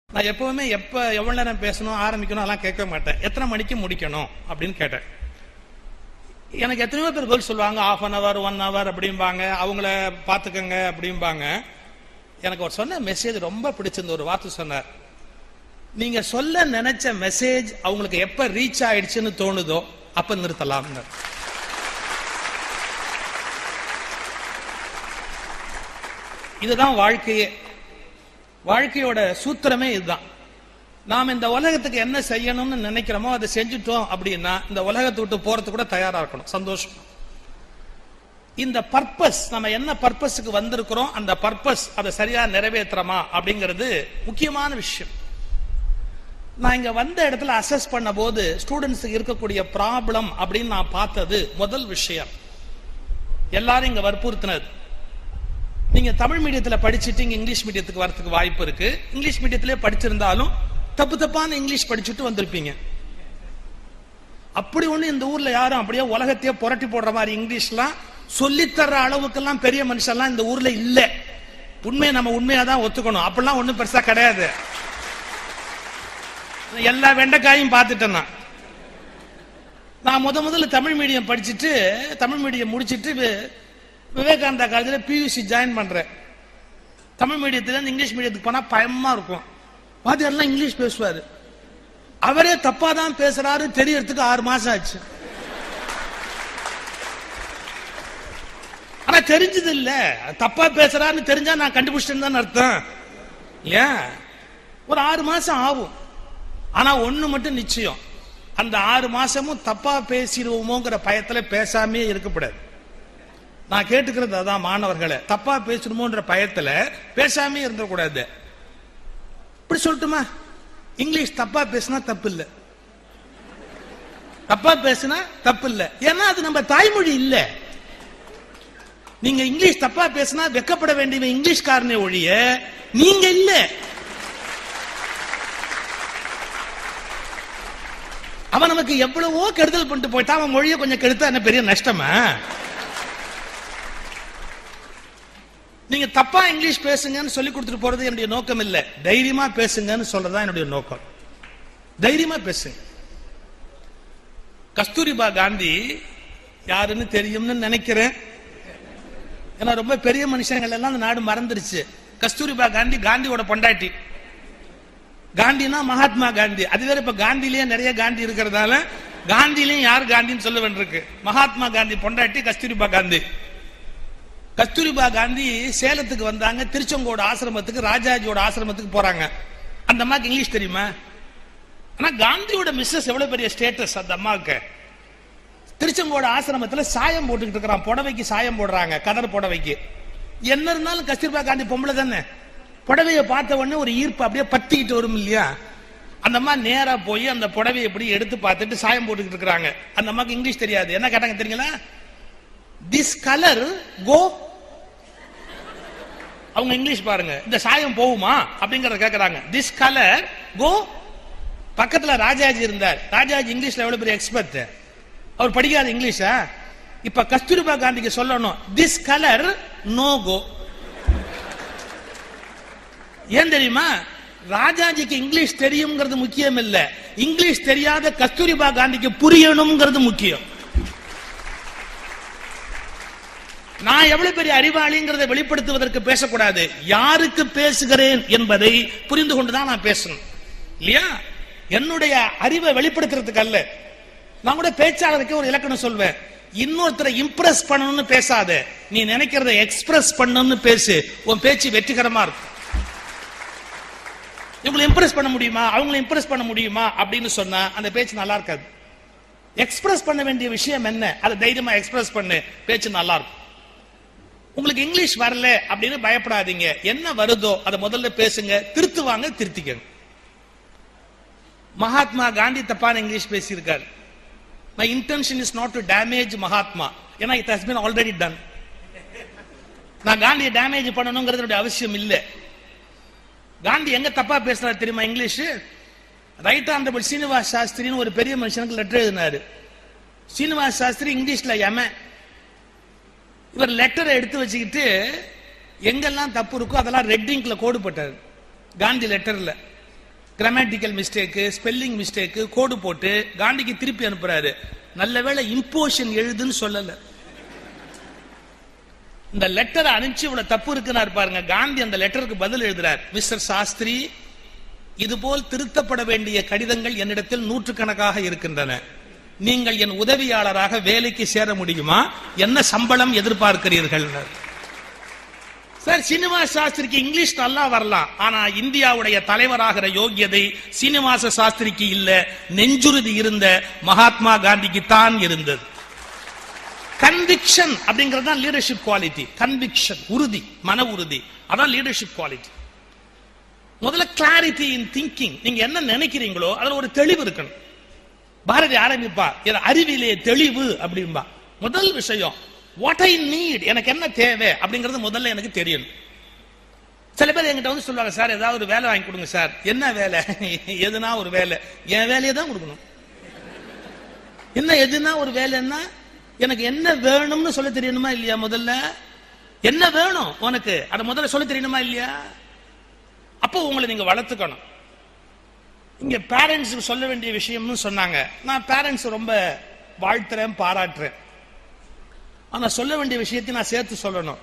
நான் எப்பவுமே எப்ப எவ்வளவு நேரம் பேசணும் ஆரம்பிக்கணும் அதெல்லாம் கேட்க மாட்டேன் எத்தனை மணிக்கு முடிக்கணும் அப்படின்னு கேட்டேன் எனக்கு எத்தனையோ பேர் பதில் சொல்லுவாங்க half an hour one hour அப்படிம்பாங்க அவங்கள பார்த்துக்கங்க அப்படிம்பாங்க எனக்கு அவர் சொன்ன மெசேஜ் ரொம்ப பிடிச்சிருந்த ஒரு வார்த்தை சொன்னார் நீங்க சொல்ல நினைச்ச மெசேஜ் அவங்களுக்கு எப்ப ரீச் ஆயிடுச்சுன்னு தோணுதோ அப்ப நிறுத்தலாம் இதுதான் வாழ்க்கையே வாழ்க்கையோட சூத்திரமே இதுதான் நாம் இந்த உலகத்துக்கு என்ன செய்யணும்னு நினைக்கிறோமோ அதை செஞ்சுட்டோம் அப்படின்னா இந்த உலகத்தை விட்டு போறதுக்கு கூட தயாரா இருக்கணும் சந்தோஷம் இந்த பர்பஸ் நம்ம என்ன பர்பஸுக்கு வந்திருக்கிறோம் அந்த பர்பஸ் அதை சரியா நிறைவேற்றுறோமா அப்படிங்கிறது முக்கியமான விஷயம் நான் இங்க வந்த இடத்துல அசஸ் பண்ண போது ஸ்டூடெண்ட்ஸுக்கு இருக்கக்கூடிய ப்ராப்ளம் அப்படின்னு நான் பார்த்தது முதல் விஷயம் எல்லாரும் இங்க வற்புறுத்தினது நீங்க தமிழ் மீடியத்துல படிச்சுட்டு இங்க இங்கிலீஷ் மீடியத்துக்கு வரதுக்கு வாய்ப்பு இருக்கு இங்கிலீஷ் மீடியத்திலே படிச்சிருந்தாலும் தப்பு தப்பான இங்கிலீஷ் படிச்சுட்டு வந்திருப்பீங்க அப்படி ஒண்ணு இந்த ஊர்ல யாரும் அப்படியே உலகத்தையே புரட்டி போடுற மாதிரி இங்கிலீஷ்லாம் சொல்லித்தர்ற அளவுக்கெல்லாம் பெரிய மனுஷன்லாம் இந்த ஊர்ல இல்ல உண்மையை நம்ம உண்மையா தான் ஒத்துக்கணும் அப்படிலாம் ஒண்ணும் பெருசா கிடையாது எல்லா வெண்டைக்காயும் பார்த்துட்டேன் நான் நான் முத முதல்ல தமிழ் மீடியம் படிச்சுட்டு தமிழ் மீடியம் முடிச்சிட்டு வி- விவேகானந்தா காலேஜில் பியூசி ஜாயின் பண்றேன் தமிழ் மீடியத்துல இருந்து இங்கிலீஷ் மீடியத்துக்கு போனா பயமா இருக்கும் வாத்தியார்லாம் இங்கிலீஷ் பேசுவாரு அவரே தப்பா தான் பேசுறாரு தெரியறதுக்கு ஆறு மாசம் ஆச்சு ஆனா தெரிஞ்சது இல்ல தப்பா பேசுறாருன்னு தெரிஞ்சா நான் கண்டுபிடிச்சிட்டேன்னு தான் அர்த்தம் ஏன் ஒரு ஆறு மாசம் ஆகும் ஆனா ஒண்ணு மட்டும் நிச்சயம் அந்த ஆறு மாசமும் தப்பா பேசிடுவோமோங்கிற பயத்துல பேசாமே இருக்கக்கூடாது நான் கேட்டுக்கிறது அதான் மாணவர்களை தப்பா பேசணுமோன்ற பயத்துல பேசாமே இருந்துடக்கூடாது இப்படி சொல்லட்டுமா இங்கிலீஷ் தப்பா பேசினா தப்பு இல்ல தப்பா பேசினா தப்பு இல்ல ஏன்னா அது நம்ம தாய்மொழி இல்ல நீங்க இங்கிலீஷ் தப்பா பேசினா வெக்கப்பட வேண்டிய இங்கிலீஷ்காரனே ஒழிய நீங்க இல்ல அவன் நமக்கு எவ்வளவோ கெடுதல் பண்ணிட்டு போயிட்டான் அவன் மொழியை கொஞ்சம் கெடுத்தா என்ன பெரிய நஷ்டமா நீங்க தப்பா இங்கிலீஷ் பேசுங்கன்னு சொல்லி கொடுத்துட்டு போறது என்னுடைய நோக்கம் இல்ல தைரியமா பேசுங்கன்னு சொல்றதா என்னுடைய நோக்கம் தைரியமா பேசுங்க கஸ்தூரிபா காந்தி யாருன்னு தெரியும்னு நினைக்கிறேன் ஏன்னா ரொம்ப பெரிய மனுஷங்கள் எல்லாம் அந்த நாடு மறந்துருச்சு கஸ்தூரிபா காந்தி காந்தியோட பொண்டாட்டி காந்தினா மகாத்மா காந்தி அது வேற இப்ப காந்திலேயே நிறைய காந்தி இருக்கிறதால காந்திலையும் யார் காந்தின்னு சொல்ல வேண்டியிருக்கு மகாத்மா காந்தி பொண்டாட்டி கஸ்தூரிபா காந்தி கஸ்தூரிபா காந்தி சேலத்துக்கு வந்தாங்க திருச்செங்கோடு ஆசிரமத்துக்கு ராஜாஜியோட ஆசிரமத்துக்கு போறாங்க அந்த அம்மாக்கு இங்கிலீஷ் தெரியுமா ஆனா காந்தியோட மிஸ்ஸஸ் எவ்வளவு பெரிய ஸ்டேட்டஸ் அந்த அம்மாவுக்கு திருச்செங்கோடு ஆசிரமத்துல சாயம் போட்டுக்கிட்டு இருக்கிறான் புடவைக்கு சாயம் போடுறாங்க கதர் புடவைக்கு என்ன இருந்தாலும் கஸ்தூரிபா காந்தி பொம்பளை தானே புடவையை பார்த்த உடனே ஒரு ஈர்ப்பு அப்படியே பத்திக்கிட்டு வரும் இல்லையா அந்த அம்மா நேரா போய் அந்த புடவையை எப்படி எடுத்து பார்த்துட்டு சாயம் போட்டுக்கிட்டு இருக்கிறாங்க அந்த அம்மாக்கு இங்கிலீஷ் தெரியாது என்ன கேட்டாங்க தெரியுங்களா திஸ் கலர் கோ அவங்க இங்கிலீஷ் பாருங்க இந்த சாயம் போகுமா அப்படிங்கறத கேக்குறாங்க திஸ் கலர் கோ பக்கத்துல ராஜாஜி இருந்தார் ராஜாஜி இங்கிலீஷ்ல எவ்வளவு பெரிய எக்ஸ்பர்ட் அவர் படிக்காத இங்கிலீஷா இப்ப கஸ்தூரிபா காந்திக்கு சொல்லணும் திஸ் கலர் நோ கோ ஏன் தெரியுமா ராஜாஜிக்கு இங்கிலீஷ் தெரியுங்கிறது முக்கியம் இல்ல இங்கிலீஷ் தெரியாத கஸ்தூரிபா காந்திக்கு புரியணுங்கிறது முக்கியம் நான் எவ்வளவு பெரிய அறிவாளிங்கிறதை வெளிப்படுத்துவதற்கு பேசக்கூடாது யாருக்கு பேசுகிறேன் என்பதை புரிந்து கொண்டுதான் நான் பேசணும் இல்லையா என்னுடைய அறிவை வெளிப்படுத்துறதுக்கு அல்ல நான் கூட பேச்சாளருக்கு ஒரு இலக்கணம் சொல்வேன் இன்னொருத்தரை இம்ப்ரெஸ் பண்ணணும்னு பேசாத நீ நினைக்கிறத எக்ஸ்பிரஸ் பண்ணணும்னு பேசு உன் பேச்சு வெற்றிகரமா இருக்கும் இவங்களை இம்ப்ரெஸ் பண்ண முடியுமா அவங்களை இம்ப்ரெஸ் பண்ண முடியுமா அப்படின்னு சொன்னா அந்த பேச்சு நல்லா இருக்காது எக்ஸ்பிரஸ் பண்ண வேண்டிய விஷயம் என்ன அதை தைரியமா எக்ஸ்பிரஸ் பண்ணு பேச்சு நல்லா இருக்கும் உங்களுக்கு இங்கிலீஷ் வரல அப்படின்னு பயப்படாதீங்க என்ன வருதோ அதை முதல்ல பேசுங்க திருத்துவாங்க திருத்திக்கங்க மகாத்மா காந்தி தப்பான இங்கிலீஷ் பேசியிருக்காரு my intention is not to damage Mahatma ஏன்னா it has been already done நான் காந்தியை டேமேஜ் பண்ணணுங்கிறது என்னுடைய அவசியம் இல்லை காந்தி எங்க தப்பா பேசுறாரு தெரியுமா இங்கிலீஷ் ரைட் ஆனரபிள் சீனிவாஸ் சாஸ்திரின்னு ஒரு பெரிய மனுஷனுக்கு லெட்டர் எழுதினாரு சீனிவாஸ் சாஸ்திரி இங்கிலீஷ்ல எம இவர் லெட்டரை எடுத்து வச்சுக்கிட்டு எங்கெல்லாம் தப்பு இருக்கோ அதெல்லாம் ரெட் இங்க்ல கோடு போட்டார் காந்தி லெட்டர்ல கிராமட்டிக்கல் மிஸ்டேக்கு ஸ்பெல்லிங் மிஸ்டேக்கு கோடு போட்டு காந்திக்கு திருப்பி அனுப்புறாரு நல்ல வேளை இம்போஷன் எழுதுன்னு சொல்லல இந்த லெட்டரை அனுப்பிச்சு இவ்வளவு தப்பு இருக்குன்னு பாருங்க காந்தி அந்த லெட்டருக்கு பதில் எழுதுறார் மிஸ்டர் சாஸ்திரி இதுபோல் திருத்தப்பட வேண்டிய கடிதங்கள் என்னிடத்தில் நூற்றுக்கணக்காக இருக்கின்றன நீங்கள் என் உதவியாளராக வேலைக்கு சேர முடியுமா என்ன சம்பளம் எதிர்பார்க்கிறீர்கள் சார் சீனிவாச சாஸ்திரிக்கு இங்கிலீஷ் நல்லா வரலாம் ஆனா இந்தியாவுடைய தலைவராகிற யோகியதை சீனிவாச சாஸ்திரிக்கு இல்ல நெஞ்சுறுதி இருந்த மகாத்மா காந்திக்கு தான் இருந்தது கன்விக்ஷன் அப்படிங்கிறது தான் லீடர்ஷிப் குவாலிட்டி கன்விக்ஷன் உறுதி மன உறுதி அதான் லீடர்ஷிப் குவாலிட்டி முதல்ல கிளாரிட்டி இன் திங்கிங் நீங்க என்ன நினைக்கிறீங்களோ அதுல ஒரு தெளிவு இருக்கணும் பாரதி ஆரம்பிப்பா இது அறிவிலே தெளிவு அப்படின்பா முதல் விஷயம் வாட் ஐ நீட் எனக்கு என்ன தேவை அப்படிங்கிறது முதல்ல எனக்கு தெரியணும் சில பேர் என்கிட்ட வந்து சொல்லுவாங்க சார் ஏதாவது ஒரு வேலை வாங்கி கொடுங்க சார் என்ன வேலை எதுனா ஒரு வேலை என் வேலையை தான் கொடுக்கணும் என்ன எதுனா ஒரு வேலைன்னா எனக்கு என்ன வேணும்னு சொல்ல தெரியணுமா இல்லையா முதல்ல என்ன வேணும் உனக்கு அதை முதல்ல சொல்ல தெரியணுமா இல்லையா அப்போ உங்களை நீங்க வளர்த்துக்கணும் இங்க பேரண்ட்ஸ் சொல்ல வேண்டிய விஷயம்னு சொன்னாங்க நான் பேரண்ட்ஸ் ரொம்ப வாழ்த்துறேன் பாராட்டுறேன் ஆனா சொல்ல வேண்டிய விஷயத்தை நான் சேர்த்து சொல்லணும்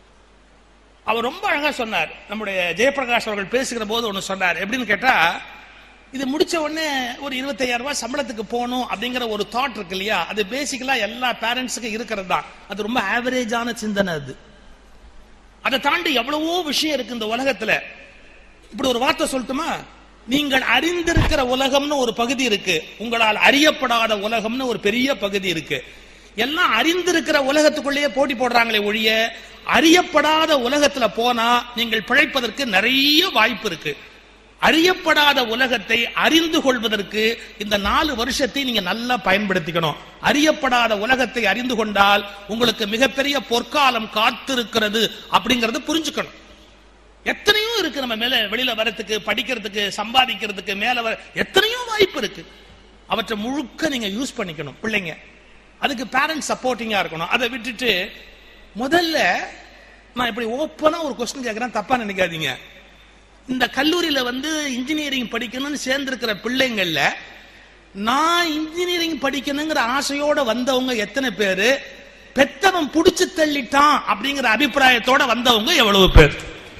அவர் ரொம்ப அழகா சொன்னார் நம்முடைய ஜெயபிரகாஷ் அவர்கள் பேசுகிற போது ஒன்று சொன்னார் எப்படின்னு கேட்டா இது முடிச்ச உடனே ஒரு இருபத்தையாயிரம் ரூபாய் சம்பளத்துக்கு போகணும் அப்படிங்கிற ஒரு தாட் இருக்கு இல்லையா அது பேசிக்கலா எல்லா பேரண்ட்ஸுக்கும் இருக்கிறது தான் அது ரொம்ப ஆவரேஜான சிந்தனை அது அதை தாண்டி எவ்வளவோ விஷயம் இருக்கு இந்த உலகத்துல இப்படி ஒரு வார்த்தை சொல்லட்டுமா நீங்கள் அறிந்திருக்கிற உலகம்னு ஒரு பகுதி இருக்கு உங்களால் அறியப்படாத உலகம்னு ஒரு பெரிய பகுதி இருக்கு எல்லாம் அறிந்திருக்கிற உலகத்துக்குள்ளேயே போட்டி போடுறாங்களே ஒழிய அறியப்படாத உலகத்துல போனா நீங்கள் பிழைப்பதற்கு நிறைய வாய்ப்பு இருக்கு அறியப்படாத உலகத்தை அறிந்து கொள்வதற்கு இந்த நாலு வருஷத்தை நீங்க நல்லா பயன்படுத்திக்கணும் அறியப்படாத உலகத்தை அறிந்து கொண்டால் உங்களுக்கு மிகப்பெரிய பொற்காலம் காத்திருக்கிறது அப்படிங்கறது புரிஞ்சுக்கணும் எத்தனையோ இருக்கு நம்ம மேல வெளியில வரத்துக்கு படிக்கிறதுக்கு சம்பாதிக்கிறதுக்கு மேல வர எத்தனையோ வாய்ப்பு இருக்கு அவற்றை முழுக்க நீங்க யூஸ் பண்ணிக்கணும் பிள்ளைங்க அதுக்கு பேரண்ட்ஸ் சப்போர்ட்டிங்கா இருக்கணும் அதை விட்டுட்டு முதல்ல நான் இப்படி ஓப்பனா ஒரு கொஸ்டின் கேட்கிறேன் தப்பா நினைக்காதீங்க இந்த கல்லூரியில வந்து இன்ஜினியரிங் படிக்கணும்னு சேர்ந்திருக்கிற பிள்ளைங்கள்ல நான் இன்ஜினியரிங் படிக்கணுங்கிற ஆசையோட வந்தவங்க எத்தனை பேரு பெத்தவன் புடிச்சு தள்ளிட்டான் அப்படிங்கிற அபிப்பிராயத்தோட வந்தவங்க எவ்வளவு பேர்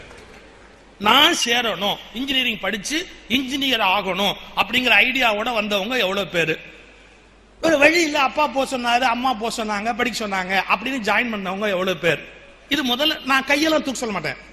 நான் சேரணும் இன்ஜினியரிங் படிச்சு இன்ஜினியர் ஆகணும் அப்படிங்கிற ஐடியாவோட வந்தவங்க எவ்வளவு பேரு ஒரு வழி இல்ல அப்பா போக சொன்னாரு அம்மா போக சொன்னாங்க படிக்க சொன்னாங்க அப்படின்னு ஜாயின் பண்ணவங்க எவ்வளவு பேர் இது முதல்ல நான் கையெல்லாம் தூக்க சொல்ல மாட்டேன்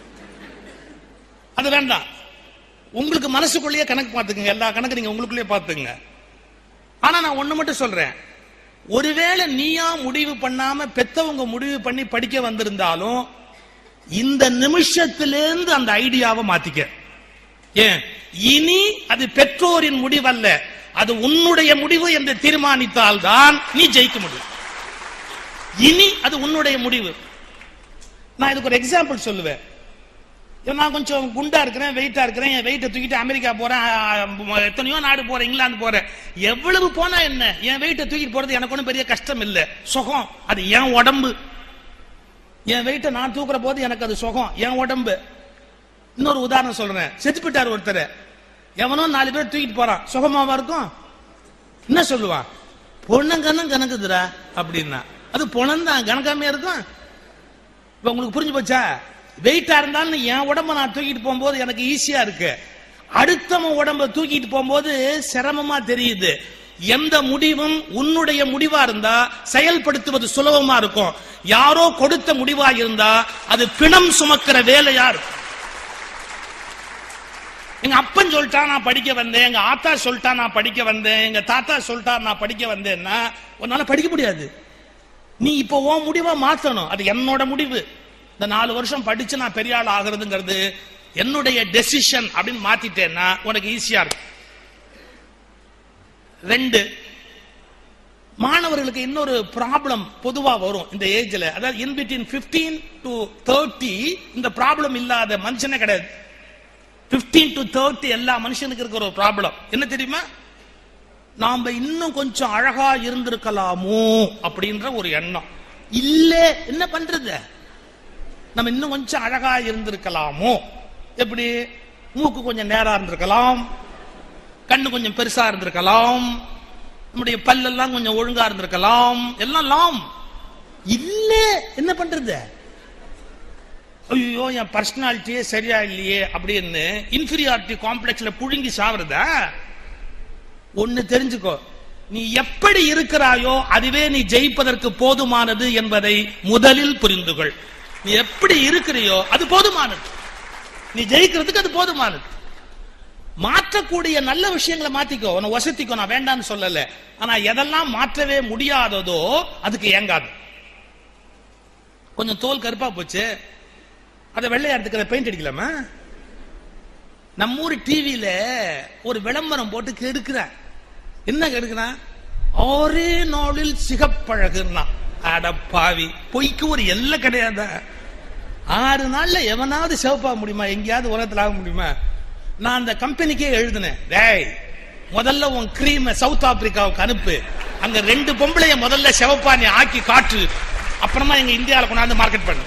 அது வேண்டாம் உங்களுக்கு மனசுக்குள்ளேயே கணக்கு பார்த்துக்குங்க எல்லா கணக்கு நீங்க உங்களுக்குள்ளேயே பார்த்துங்க ஆனா நான் ஒண்ணு மட்டும் சொல்றேன் ஒருவேளை நீயா முடிவு பண்ணாம பெத்தவங்க முடிவு பண்ணி படிக்க வந்திருந்தாலும் இந்த நிமிஷத்திலிருந்து அந்த ஐடியாவை மாத்திக்க ஏன் இனி அது பெற்றோரின் முடிவல்ல அது உன்னுடைய முடிவு என்று தீர்மானித்தால் தான் நீ ஜெயிக்க முடியும் இனி அது உன்னுடைய முடிவு நான் இதுக்கு ஒரு எக்ஸாம்பிள் சொல்லுவேன் நான் கொஞ்சம் குண்டா இருக்கிறேன் வெயிட்டா இருக்கிறேன் என் வெயிட்டை தூக்கிட்டு அமெரிக்கா போறேன் எத்தனையோ நாடு போறேன் இங்கிலாந்து போறேன் எவ்வளவு போனா என்ன என் வெயிட்டை தூக்கிட்டு போறது எனக்கு ஒன்றும் பெரிய கஷ்டம் இல்லை சுகம் அது என் உடம்பு என் வெயிட்டை நான் தூக்குற போது எனக்கு அது சுகம் என் உடம்பு இன்னொரு உதாரணம் சொல்றேன் செத்து போயிட்டார் ஒருத்தர் எவனோ நாலு பேர் தூக்கிட்டு போறான் சுகமாவா இருக்கும் என்ன சொல்லுவான் பொண்ணங்கன்னு கணக்குதுடா அப்படின்னா அது பொணந்தான் கணக்காமே இருக்கும் இப்ப உங்களுக்கு புரிஞ்சு போச்சா வெயிட்டா இருந்தாலும் என் உடம்ப நான் தூக்கிட்டு போகும்போது எனக்கு ஈஸியா இருக்கு அடுத்தவன் உடம்ப தூக்கிட்டு போகும்போது சிரமமா தெரியுது எந்த முடிவும் உன்னுடைய முடிவா இருந்தா செயல்படுத்துவது சுலபமா இருக்கும் யாரோ கொடுத்த முடிவா இருந்தா அது பிணம் சுமக்கிற வேலையா இருக்கும் எங்க அப்பன் சொல்லிட்டா நான் படிக்க வந்தேன் எங்க ஆத்தா சொல்லிட்டா நான் படிக்க வந்தேன் எங்க தாத்தா சொல்லிட்டா நான் படிக்க வந்தேன்னா உன்னால படிக்க முடியாது நீ இப்போ உன் முடிவை மாத்தணும் அது என்னோட முடிவு இந்த நாலு வருஷம் படிச்சு நான் பெரிய ஆள் ஆகுறதுங்கிறது என்னுடைய டெசிஷன் அப்படின்னு மாத்திட்டேன்னா உனக்கு ஈஸியா இருக்கும் ரெண்டு மாணவர்களுக்கு இன்னொரு ப்ராப்ளம் பொதுவா வரும் இந்த ஏஜ்ல அதாவது in between fifteen to thirty இந்த ப்ராப்ளம் இல்லாத மனுஷனே கிடையாது பிப்டீன் டு தேர்ட்டி எல்லா மனுஷனுக்கு இருக்கிற ஒரு ப்ராப்ளம் என்ன தெரியுமா நாம இன்னும் கொஞ்சம் அழகா இருந்திருக்கலாமோ அப்படின்ற ஒரு எண்ணம் இல்ல என்ன பண்றது நம்ம இன்னும் கொஞ்சம் அழகா இருந்திருக்கலாமோ எப்படி மூக்கு கொஞ்சம் நேரா இருந்திருக்கலாம் கண்ணு கொஞ்சம் பெருசா இருந்திருக்கலாம் நம்முடைய பல்லெல்லாம் கொஞ்சம் ஒழுங்கா இருந்திருக்கலாம் எல்லாம் லாம் இல்ல என்ன பண்றது ஐயோ என் பர்சனாலிட்டியே சரியா இல்லையே அப்படின்னு இன்ஃபீரியாரிட்டி காம்ப்ளெக்ஸ்ல புழுங்கி சாவறதா ஒன்னு தெரிஞ்சுக்கோ நீ எப்படி இருக்கிறாயோ அதுவே நீ ஜெயிப்பதற்கு போதுமானது என்பதை முதலில் புரிந்து கொள் நீ எப்படி இருக்கிறியோ அது போதுமானது நீ ஜெயிக்கிறதுக்கு அது போதுமானது மாற்றக்கூடிய நல்ல விஷயங்களை மாத்திக்கோ உன்னை வசதிக்கோ நான் வேண்டாம்னு சொல்லல ஆனா எதெல்லாம் மாற்றவே முடியாததோ அதுக்கு ஏங்காது கொஞ்சம் தோல் கருப்பா போச்சு அதை வெள்ளையாடுத்துக்கிற பெயிண்ட் அடிக்கலாமா நம்ம ஊர் டிவியில ஒரு விளம்பரம் போட்டு கெடுக்கிறான் என்ன கெடுக்கிறான் ஒரே நாளில் சிகப்பழகுன்னா அட பாவி பொய்க்கு ஒரு எல்லை கிடையாதா ஆறு நாள்ல எவனாவது சிவப்பா முடியுமா எங்கேயாவது உலகத்துல ஆக முடியுமா நான் அந்த கம்பெனிக்கே எழுதினேன் டேய் முதல்ல உன் கிரீம சவுத் ஆப்பிரிக்காவுக்கு அனுப்பு அங்க ரெண்டு பொம்பளைய முதல்ல சிவப்பா நீ ஆக்கி காட்டு அப்புறமா எங்க இந்தியாவில் கொண்டாந்து மார்க்கெட் பண்ணு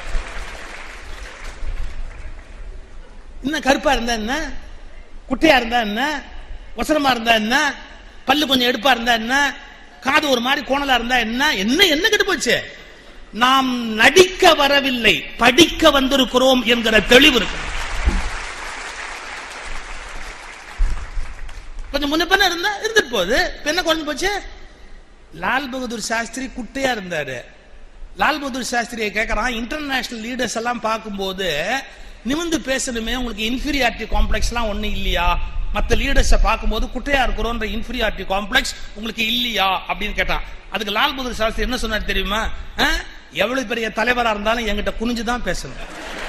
இன்னும் கருப்பா இருந்தா என்ன குட்டையா இருந்தா என்ன ஒசரமா இருந்தா என்ன பல்லு கொஞ்சம் எடுப்பா இருந்தா என்ன காது ஒரு மாதிரி கோணலா இருந்தா என்ன என்ன என்ன கெட்டு போச்சு நாம் நடிக்க வரவில்லை படிக்க வந்திருக்கிறோம் என்கிற தெளிவு இருக்கு கொஞ்சம் முன்ன பின்ன இருந்தா இருந்துட்டு போகுது இப்ப என்ன குறைஞ்சு போச்சு லால் பகதூர் சாஸ்திரி குட்டையா இருந்தாரு லால் பகதூர் சாஸ்திரியை கேட்கறான் இன்டர்நேஷனல் லீடர்ஸ் எல்லாம் பார்க்கும்போது நிமிந்து பேசணுமே உங்களுக்கு இன்ஃபீரியாரிட்டி காம்ப்ளெக்ஸ் எல்லாம் ஒண்ணு இல்லையா மத்த லீடர்ஸ பார்க்கும்போது குட்டையா இருக்கிறோன்ற இன்ஃபீரியாரிட்டி காம்ப்ளெக்ஸ் உங்களுக்கு இல்லையா அப்படின்னு கேட்டான் அதுக்கு லால் பகதூர் சாஸ்திரி என்ன சொன்னார் தெரியுமா அஹ், எவ்வளவு பெரிய தலைவரா இருந்தாலும் என்கிட்ட குனிஞ்சு தான் பேசணும்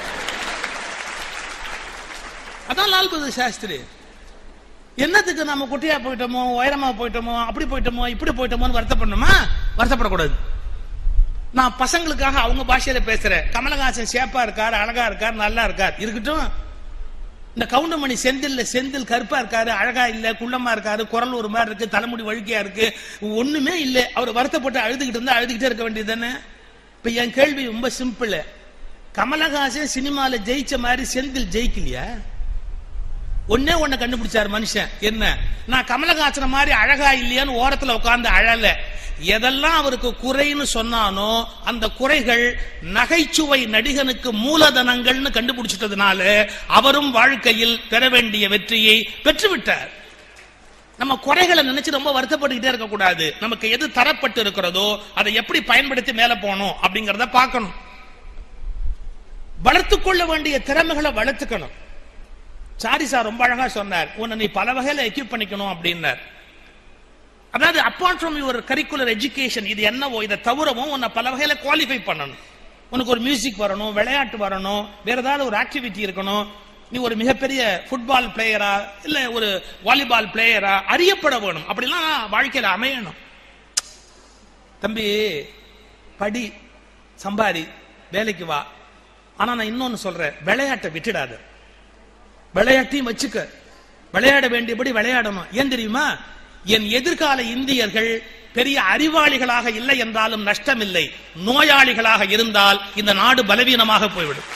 அதான் லால் பகதூர் சாஸ்திரி என்னத்துக்கு நம்ம குட்டியா போயிட்டோமோ உயரமா போயிட்டோமோ அப்படி போயிட்டோமோ இப்படி போயிட்டோமோன்னு வருத்தப்படணுமா வருத்தப்படக்கூடாது நான் பசங்களுக்காக அவங்க பாஷையில பேசுறேன் கமலஹாசன் சேப்பா இருக்காரு அழகா இருக்காரு நல்லா இருக்கார் இருக்கட்டும் இந்த கவுண்டமணி செந்தில்ல செந்தில் கருப்பா இருக்காரு அழகா இல்ல குள்ளமா இருக்காரு குரல் ஒரு மாதிரி இருக்கு தலைமுடி வழுக்கையா இருக்கு ஒண்ணுமே இல்ல அவர் வருத்தப்பட்டு அழுதுகிட்டு இருந்தா அழுதுகிட்டே இருக்க வேண்டியது தானே இப்ப என் கேள்வி ரொம்ப சிம்பிள் கமலஹாசன் சினிமால ஜெயிச்ச மாதிரி செந்தில் ஜெயிக்கலையா ஒன்னே ஒண்ணு கண்டுபிடிச்சாரு மனுஷன் என்ன நான் கமலஹாசன மாதிரி அழகா இல்லையான்னு ஓரத்துல உட்கார்ந்து அழல எதெல்லாம் அவருக்கு குறைன்னு சொன்னானோ அந்த குறைகள் நகைச்சுவை நடிகனுக்கு மூலதனங்கள்னு கண்டுபிடிச்சிட்டதுனால அவரும் வாழ்க்கையில் பெற வேண்டிய வெற்றியை பெற்றுவிட்டார் நம்ம குறைகளை நினைச்சு ரொம்ப வருத்தப்பட்டுக்கிட்டே இருக்க கூடாது நமக்கு எது தரப்பட்டு இருக்கிறதோ அதை எப்படி பயன்படுத்தி மேல போகணும் அப்படிங்கறத பார்க்கணும் வளர்த்துக் கொள்ள வேண்டிய திறமைகளை வளர்த்துக்கணும் சாரி சார் ரொம்ப அழகா சொன்னார் உன்னை நீ பல வகையில எக்யூப் பண்ணிக்கணும் அப்படின்னார் அதாவது apart from your curricular education இது என்னவோ இதை தவிரவும் உன்னை பல வகையில குவாலிஃபை பண்ணணும் உனக்கு ஒரு மியூசிக் வரணும் விளையாட்டு வரணும் வேற ஏதாவது ஒரு ஆக்டிவிட்டி இருக்கணும் நீ ஒரு மிகப்பெரிய ஃபுட்பால் பிளேயரா இல்ல ஒரு வாலிபால் பிளேயரா அறியப்பட வேணும் அப்படிலாம் வாழ்க்கையில அமையணும் தம்பி படி சம்பாரி வேலைக்கு வா ஆனா நான் இன்னொன்னு சொல்றேன் விளையாட்டை விட்டுடாத விளையாட்டையும் வச்சுக்க விளையாட வேண்டியபடி விளையாடணும் ஏன் தெரியுமா என் எதிர்கால இந்தியர்கள் பெரிய அறிவாளிகளாக இல்லை என்றாலும் நஷ்டமில்லை நோயாளிகளாக இருந்தால் இந்த நாடு பலவீனமாக போய்விடும்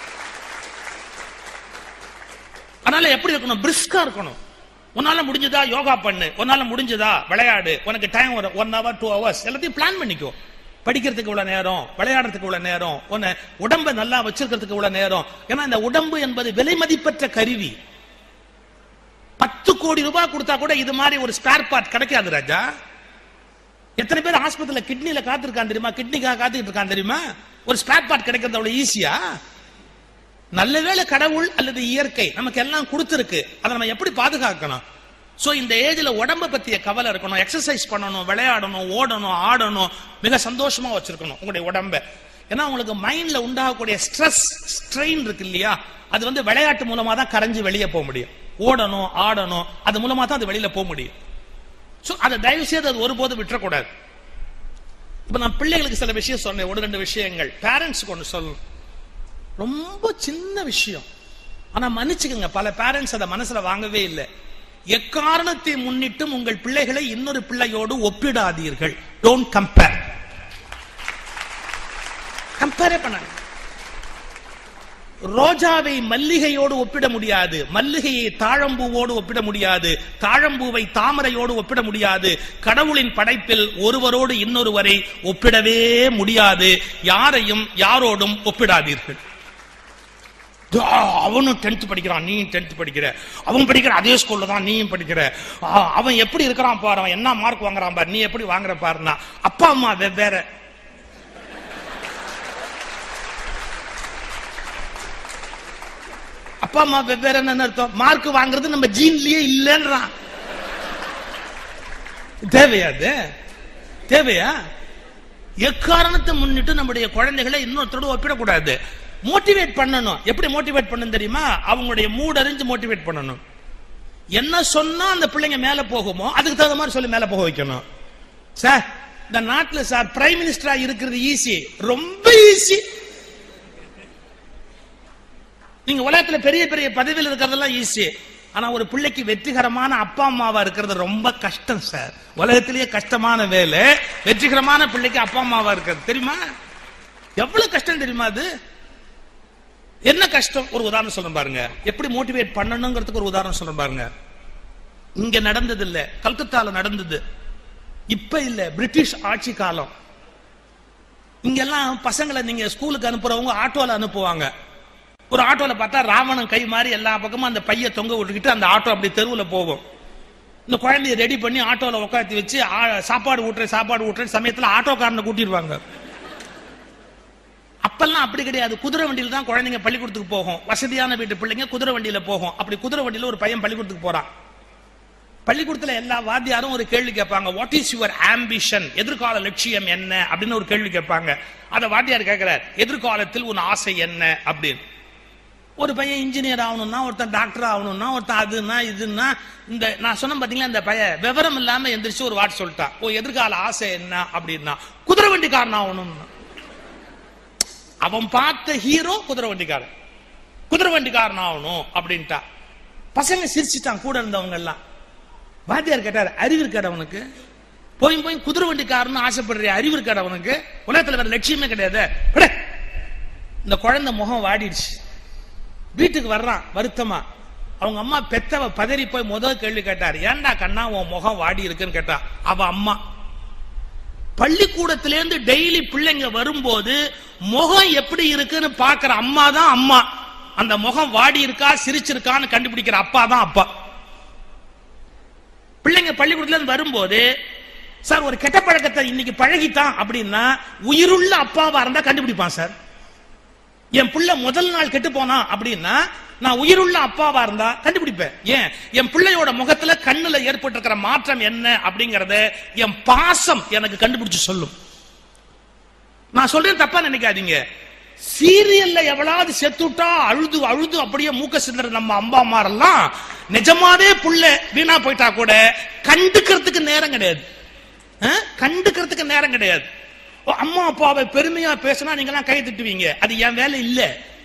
அதனால எப்படி இருக்கணும் பிரிஸ்கா இருக்கணும் உன்னால முடிஞ்சதா யோகா பண்ணு உன்னால முடிஞ்சதா விளையாடு உனக்கு டைம் ஒரு ஒன் ஹவர் டூ ஹவர்ஸ் எல்லாத்தையும் பிளான் பண்ணிக்கோ படிக்கிறதுக்கு இவ்வளவு நேரம் விளையாடுறதுக்கு இவ்வளவு நேரம் உன்னை உடம்ப நல்லா வச்சிருக்கிறதுக்கு இவ்வளவு நேரம் ஏன்னா இந்த உடம்பு என்பது விலை மதிப்பற்ற கருவி பத்து கோடி ரூபாய் கொடுத்தா கூட இது மாதிரி ஒரு ஸ்பேர் பார்ட் கிடைக்காது ராஜா எத்தனை பேர் ஆஸ்பத்திரியில கிட்னில காத்திருக்கான் தெரியுமா கிட்னிக்காக காத்துக்கிட்டு இருக்கான் தெரியுமா ஒரு ஸ்பேர் பார்ட் கிடைக்கிறது அவ்வளவு ஈஸியா நல்ல வேளை கடவுள் அல்லது இயற்கை நமக்கு எல்லாம் கொடுத்திருக்கு அதை நம்ம எப்படி பாதுகாக்கணும் சோ இந்த ஏஜ்ல உடம்ப பத்திய கவலை இருக்கணும் எக்ஸசைஸ் பண்ணணும் விளையாடணும் ஓடணும் ஆடணும் மிக சந்தோஷமா வச்சிருக்கணும் உங்களுடைய உடம்ப ஏன்னா உங்களுக்கு மைண்ட்ல உண்டாகக்கூடிய ஸ்ட்ரெஸ் ஸ்ட்ரெயின் இருக்கு இல்லையா அது வந்து விளையாட்டு மூலமா தான் கரைஞ்சு வெளியே போக முடியும் ஓடணும் ஆடணும் அது மூலமா தான் அது வெளியில போக முடியும் சோ அதை தயவு செய்து அது ஒருபோதும் விட்டுறக்கூடாது இப்ப நான் பிள்ளைகளுக்கு சில விஷயம் சொன்னேன் ஒரு ரெண்டு விஷயங்கள் பேரண்ட்ஸுக்கு ஒன்று சொல்லணும் ரொம்ப சின்ன விஷயம் ஆனா மன்னிச்சுக்கோங்க பல பேரண்ட்ஸ் அதை மனசுல வாங்கவே இல்லை எக்காரணத்தை முன்னிட்டும் உங்கள் பிள்ளைகளை இன்னொரு பிள்ளையோடு ஒப்பிடாதீர்கள் டோன்ட் கம்பேர் கம்பேரே பண்ணாங்க ரோஜாவை மல்லிகையோடு ஒப்பிட முடியாது மல்லிகையை தாழம்பூவோடு ஒப்பிட முடியாது தாழம்பூவை தாமரையோடு ஒப்பிட முடியாது கடவுளின் படைப்பில் ஒருவரோடு இன்னொருவரை ஒப்பிடவே முடியாது யாரையும் யாரோடும் ஒப்பிடாதீர்கள் தோ, அவனும் டென்த் படிக்கிறான் நீயும் டென்த் படிக்கிற அவன் படிக்கிற அதே ஸ்கூல்ல தான் நீயும் படிக்கிற ஆ, அவன் எப்படி இருக்கிறான் பாரு அவன் என்ன மார்க் வாங்குறான் பாரு நீ எப்படி வாங்குற பாருன்னா அப்பா அம்மா வெவ்வேறு அப்பா அம்மா வெவ்வேறு என்ன அர்த்தம் மார்க் வாங்குறது நம்ம ஜீன்லயே இல்லைன்றான் தேவையா அது தேவையா எக்காரணத்தை முன்னிட்டு நம்முடைய குழந்தைகளை இன்னொருத்தரோட ஒப்பிடக்கூடாது மோட்டிவேட் பண்ணணும் எப்படி மோட்டிவேட் பண்ணணும் தெரியுமா அவங்களுடைய மூட் அறிஞ்சு மோட்டிவேட் பண்ணணும் என்ன சொன்னா அந்த பிள்ளைங்க மேல போகுமோ அதுக்கு தகுந்த மாதிரி சொல்லி மேல போக வைக்கணும் சார் இந்த நாட்டுல சார் பிரைம் மினிஸ்டரா இருக்கிறது ஈஸி ரொம்ப ஈஸி நீங்க உலகத்துல பெரிய பெரிய பதவியில் இருக்கிறதெல்லாம் ஈஸி ஆனா ஒரு பிள்ளைக்கு வெற்றிகரமான அப்பா அம்மாவா இருக்கிறது ரொம்ப கஷ்டம் சார் உலகத்திலேயே கஷ்டமான வேலை வெற்றிகரமான பிள்ளைக்கு அப்பா அம்மாவா இருக்கிறது தெரியுமா எவ்வளவு கஷ்டம் தெரியுமா அது என்ன கஷ்டம் ஒரு உதாரணம் சொல்றேன் பாருங்க எப்படி மோட்டிவேட் பண்ணணுங்கிறதுக்கு ஒரு உதாரணம் சொல்றேன் பாருங்க இங்க நடந்தது இல்ல கல்கத்தால நடந்தது இப்ப இல்ல பிரிட்டிஷ் ஆட்சி காலம் இங்கெல்லாம் பசங்களை நீங்க ஸ்கூலுக்கு அனுப்புறவங்க ஆட்டோல அனுப்புவாங்க ஒரு ஆட்டோல பார்த்தா ராவணன் கை மாதிரி எல்லா பக்கமும் அந்த பைய தொங்க விட்டுக்கிட்டு அந்த ஆட்டோ அப்படி தெருவுல போகும் இந்த குழந்தைய ரெடி பண்ணி ஆட்டோல உட்காந்து வச்சு ஆ- சாப்பாடு ஊட்டுற சாப்பாடு ஊட்டுற சமயத்துல ஆட்டோக்காரனை கூட்டிடுவாங்க அப்பெல்லாம் அப்படி கிடையாது குதிரை வண்டியில தான் குழந்தைங்க பள்ளிக்கூடத்துக்கு போகும் வசதியான வீட்டு பிள்ளைங்க குதிரை வண்டியில போகும் அப்படி குதிரை வண்டியில ஒரு பையன் பள்ளிக்கூடத்துக்கு போறான் பள்ளிக்கூடத்துல எல்லா வாத்தியாரும் ஒரு கேள்வி கேட்பாங்க வாட் இஸ் யுவர் ஆம்பிஷன் எதிர்கால லட்சியம் என்ன அப்படின்னு ஒரு கேள்வி கேட்பாங்க அத வாத்தியார் கேட்கிறார் எதிர்காலத்தில் உன் ஆசை என்ன அப்படின்னு ஒரு பையன் இன்ஜினியர் ஆகணும்னா ஒருத்தன் டாக்டர் ஆகணும்னா ஒருத்தன் அதுன்னா இதுன்னா இந்த நான் சொன்ன பாத்தீங்களா இந்த பையன் விவரம் இல்லாம எந்திரிச்சு ஒரு வார்த்தை சொல்லிட்டான் ஓ எதிர்கால ஆசை என்ன அப்படின்னா குதிரை வண்டிக்காரன் ஆகணும்னா அவன் பார்த்த ஹீரோ குதிரை வண்டிக்காரன் குதிரை வண்டிக்காரன் ஆகணும் அப்படின்ட்டா பசங்க சிரிச்சிட்டான் கூட இருந்தவங்க எல்லாம் வாத்தியார் கேட்டார் அறிவு இருக்காடு அவனுக்கு போய் போய் குதிரை வண்டிக்காரன்னு ஆசைப்படுற அறிவு இருக்காடு அவனுக்கு உலகத்துல வேற லட்சியமே கிடையாது விடு. இந்த குழந்தை முகம் வாடிடுச்சு வீட்டுக்கு வர்றான் வருத்தமா அவங்க அம்மா பெத்தவ பதறி போய் முதல் கேள்வி கேட்டார் ஏன்டா கண்ணா உன் முகம் வாடி இருக்குன்னு கேட்டா அவ அம்மா பள்ளிக்கூடத்திலேருந்து டெய்லி பிள்ளைங்க வரும்போது முகம் எப்படி இருக்குன்னு பாக்குற அம்மா தான் அம்மா அந்த முகம் வாடி இருக்கா சிரிச்சிருக்கான்னு கண்டுபிடிக்கிற அப்பா தான் அப்பா பிள்ளைங்க பள்ளிக்கூடத்துல இருந்து வரும்போது சார் ஒரு கெட்ட பழக்கத்தை இன்னைக்கு பழகிட்டான் அப்படின்னா உயிருள்ள அப்பாவா இருந்தா கண்டுபிடிப்பான் சார் என் புள்ள முதல் நாள் கெட்டு போனா அப்படின்னா நான் உயிருள்ள அப்பாவா இருந்தா கண்டுபிடிப்பேன் ஏன் என் பிள்ளையோட முகத்துல கண்ணுல ஏற்பட்டிருக்கிற மாற்றம் என்ன அப்படிங்கறத என் பாசம் எனக்கு கண்டுபிடிச்சு சொல்லும் நான் சொல்றேன் தப்பா நினைக்காதீங்க சீரியல்ல எவ்வளவு செத்துட்டா அழுது அழுது அப்படியே மூக்க சிந்தற நம்ம அம்மா அம்மாரெல்லாம் நிஜமாவே புள்ள வீணா போயிட்டா கூட கண்டுக்கிறதுக்கு நேரம் கிடையாது ஆ? கண்டுக்கிறதுக்கு நேரம் கிடையாது ஓ, அம்மா அப்பாவை பெருமையா பேசினா நீங்க எல்லாம் கை தட்டுவீங்க அது என் வேலை இல்ல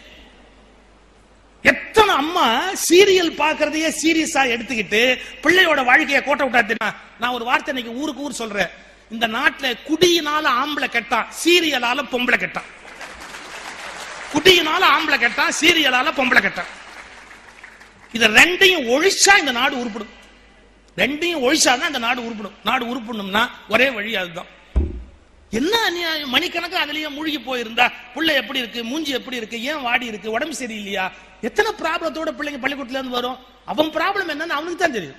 எத்தனை அம்மா சீரியல் பாக்குறதையே சீரியஸா எடுத்துக்கிட்டு பிள்ளையோட வாழ்க்கையை கோட்டை விட்டா தெரியுமா நான் ஒரு வார்த்தை இன்னைக்கு ஊருக்கு ஊர் சொல்றேன் இந்த நாட்டுல குடியினால ஆம்பளை கெட்டான் சீரியலால பொம்பளை கெட்டான் குடியினால ஆம்பளை கெட்டான் சீரியலால பொம்பளை கெட்டான் இத ரெண்டையும் ஒழிச்சா இந்த நாடு உருப்படும் ரெண்டையும் ஒழிச்சாதான் இந்த நாடு உருப்படும் நாடு உருப்படணும்னா ஒரே வழி அதுதான் என்ன அநியாயம் மணிக்கணக்கு அதுலயே மூழ்கி போயிருந்தா புள்ள எப்படி இருக்கு மூஞ்சி எப்படி இருக்கு ஏன் வாடி இருக்கு உடம்பு சரியில்லையா எத்தனை ப்ராப்ளத்தோட பிள்ளைங்க பள்ளிக்கூடத்துல இருந்து வரும் அவன் ப்ராப்ளம் என்னன்னு அவனுக்கு தான் தெரியும்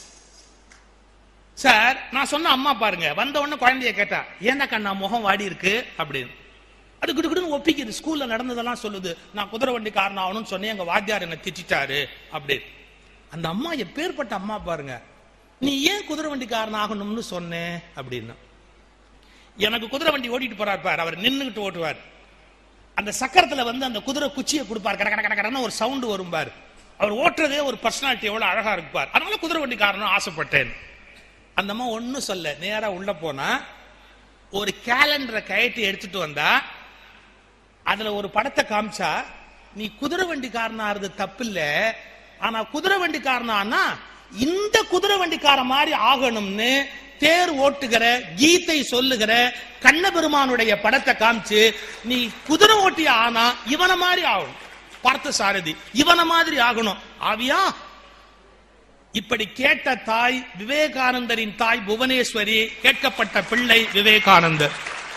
சார் நான் சொன்ன அம்மா பாருங்க வந்த உடனே குழந்தைய கேட்டா ஏன்டா கண்ணா முகம் வாடி இருக்கு அப்படின்னு அது கிடுக்கிடுன்னு ஒப்பிக்குது ஸ்கூல்ல நடந்ததெல்லாம் சொல்லுது நான் குதிரை வண்டி காரணம் ஆகணும்னு சொன்னேன் எங்க வாத்தியார் என்ன திட்டிட்டாரு அப்படின்னு அந்த அம்மா எப்பேற்பட்ட அம்மா பாருங்க நீ ஏன் குதிரை வண்டி காரணம் ஆகணும்னு சொன்னேன் அப்படின்னு எனக்கு குதிரை வண்டி ஓட்டிட்டு போறார் பார் அவர் நின்னுகிட்டு ஓட்டுவார் அந்த சக்கரத்துல வந்து அந்த குதிரை குச்சியை கொடுப்பார் கட கட கட கடன்னு ஒரு சவுண்ட் வரும் பார் அவர் ஓட்டுறதே ஒரு பர்சனாலிட்டி எவ்வளவு அழகா இருப்பார் அதனால குதிரை வண்டி காரணம் ஆசைப்பட்டேன் அந்த அம்மா ஒண்ணும் சொல்ல நேரா உள்ள போனா ஒரு கேலண்டரை கயட்டி எடுத்துட்டு வந்தா அதுல ஒரு படத்தை காமிச்சா நீ குதிரை வண்டிக்காரனா ஆறது தப்பு இல்ல ஆனா குதிரை வண்டிக்காரனா இந்த குதிரை வண்டிக்கார மாதிரி ஆகணும்னு தேர் ஓட்டுகிற கீதை சொல்லுகிற கண்ணபெருமானுடைய படத்தை காமிச்சு நீ குதிரை ஓட்டி ஆனா இவன மாதிரி ஆகணும் பார்த்த சாரதி இவன மாதிரி ஆகணும் ஆவியா இப்படி கேட்ட தாய் விவேகானந்தரின் தாய் புவனேஸ்வரி கேட்கப்பட்ட பிள்ளை விவேகானந்தர்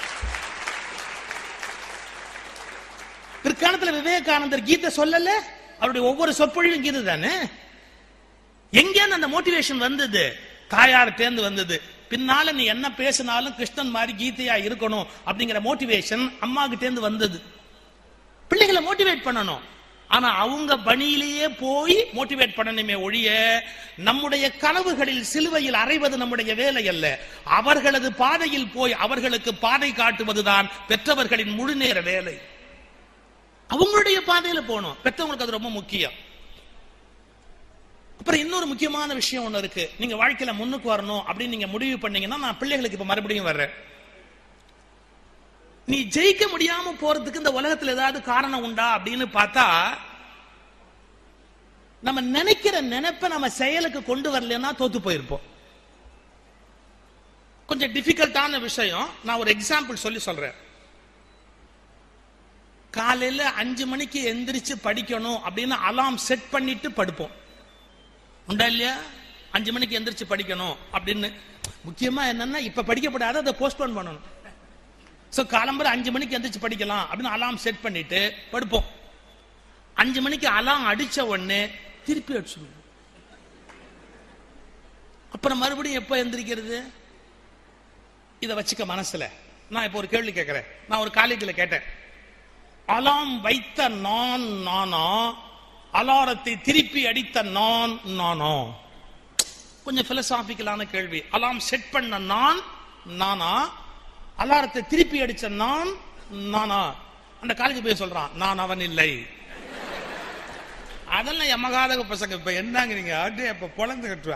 பிற்காலத்துல விவேகானந்தர் கீதை சொல்லல அவருடைய ஒவ்வொரு சொற்பொழிவும் கீதை தானே எங்கேருந்து அந்த மோட்டிவேஷன் வந்தது தாயார் தேர்ந்து வந்தது பின்னால நீ என்ன பேசினாலும் கிருஷ்ணன் மாதிரி கீதையா இருக்கணும் அப்படிங்கிற மோட்டிவேஷன் அம்மா கிட்டேந்து வந்தது பிள்ளைகளை மோட்டிவேட் பண்ணணும் ஆனா அவங்க பணியிலேயே போய் மோட்டிவேட் பண்ணணுமே ஒழிய நம்முடைய கனவுகளில் சிலுவையில் அறைவது நம்முடைய வேலை அல்ல அவர்களது பாதையில் போய் அவர்களுக்கு பாதை காட்டுவதுதான் பெற்றவர்களின் முழு நேர வேலை அவங்களுடைய பாதையில போகணும் பெற்றவங்களுக்கு அது ரொம்ப முக்கியம் அப்புறம் இன்னொரு முக்கியமான விஷயம் ஒண்ணு இருக்கு நீங்க வாழ்க்கையில முன்னுக்கு வரணும் அப்படின்னு நீங்க முடிவு பண்ணீங்கன்னா நான் பிள்ளைகளுக்கு இப்ப மறுபடியும் வர்றேன் நீ ஜெயிக்க முடியாம போறதுக்கு இந்த உலகத்துல ஏதாவது காரணம் உண்டா அப்படின்னு பார்த்தா நம்ம நினைக்கிற நினைப்ப நம்ம செயலுக்கு கொண்டு வரலன்னா தோத்து போயிருப்போம் கொஞ்சம் டிஃபிகல்ட்டான விஷயம் நான் ஒரு எக்ஸாம்பிள் சொல்லி சொல்றேன் காலையில அஞ்சு மணிக்கு எந்திரிச்சு படிக்கணும் அப்படின்னு அலாம் செட் பண்ணிட்டு படுப்போம் உண்டா இல்லையா அஞ்சு மணிக்கு எந்திரிச்சு படிக்கணும் அப்படின்னு முக்கியமா என்னன்னா இப்ப படிக்கப்படாத அதை போஸ்ட்போன் பண்ணணும் சோ காலம்பர அஞ்சு மணிக்கு எந்திரிச்சு படிக்கலாம் அப்படின்னு அலாம் செட் பண்ணிட்டு படுப்போம் அஞ்சு மணிக்கு அலாம் அடிச்ச உடனே திருப்பி அடிச்சுடுவோம் அப்புறம் மறுபடியும் எப்ப எந்திரிக்கிறது இத வச்சுக்க மனசுல நான் இப்ப ஒரு கேள்வி கேட்கிறேன் நான் ஒரு காலேஜில் கேட்டேன் அலாம் வைத்த நான் நானா அலாரத்தை திருப்பி அடித்த நான் நானா கொஞ்சம் பிலசாபிக்கலான கேள்வி அலாம் செட் பண்ண நான் நானா அலாரத்தை திருப்பி அடிச்ச நான் நானா அந்த காலேஜ் போய் சொல்றான் நான் அவன் இல்லை அதெல்லாம் எமகாதக பசங்க இப்ப என்னங்க நீங்க ஆட்டு இப்ப பொழந்து கட்டுவா